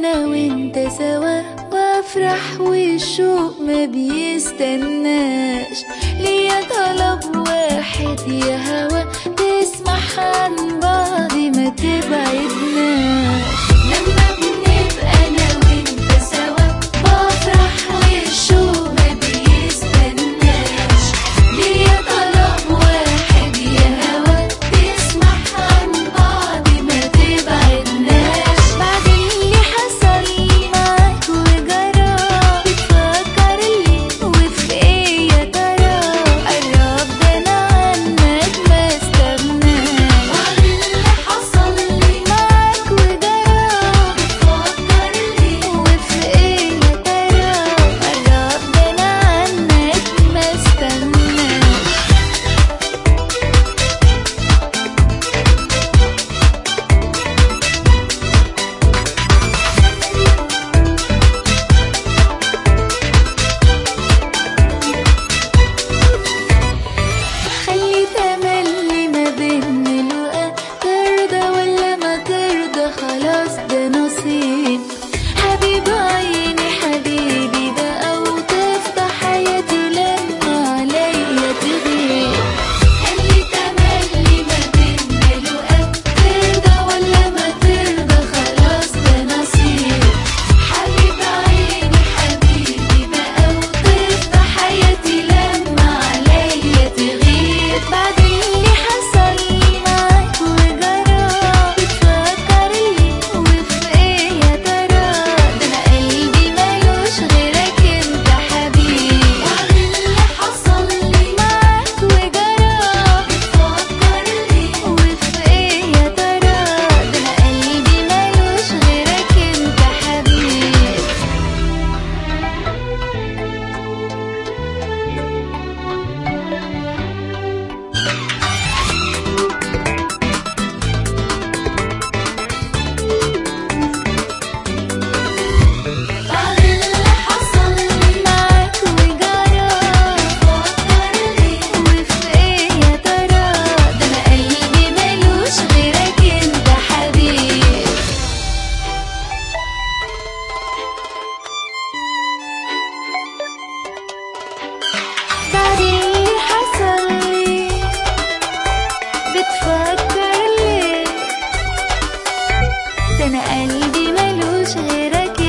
انا وانت سوا وافرح والشوق ما بيستناش ليا طلب واحد يا هوا تسمح عن بعض ما تبعدناش لما بنبقى انا وانت سوا بفرح والشوق ما بيستناش ليا طلب واحد يا هوا تسمح عن بعض ما تبعدناش بعد اللي حصل معاك وجرى بتفكر ليه وفي ايه يا ترى قرب ده انا عنك ما استغناش بعد اللي حصل لي معاك وجرى بتفكر ليه وفي ايه يا ترى قرب ده انا عنك ما استغناش خلي تملي ما بين الوقت ترضى ولا ما ترضى خلاص ده نصيب حبيب عيني حبيبي بقى وتفتح حياتي لما عليا تغيب خلي تملي ما بين الوقت ترضى ولا ما ترضى خلاص ده نصيب حبيب عيني حبيبي بقى وتفتح حياتي لما عليا تغيب بعد اللي حصل معاك وجرى بتفكر ليه وفي ايه يا ترى ده انا قلبي ملوش غيرك انت حبيبي بعد اللي حصل لي معاك وجرى بتفكر ليه وفي ايه يا ترى ده انا قلبي ملوش غيرك انت حبيبي بعد اللي حصل لي معاك وجرى بفكر ليه وفي ايه يا ترى ده انا قلبي ملوش غيرك انت حبيبي بعد اللي حصل لي بتفكر ليه ده انا قلبي ملوش غيرك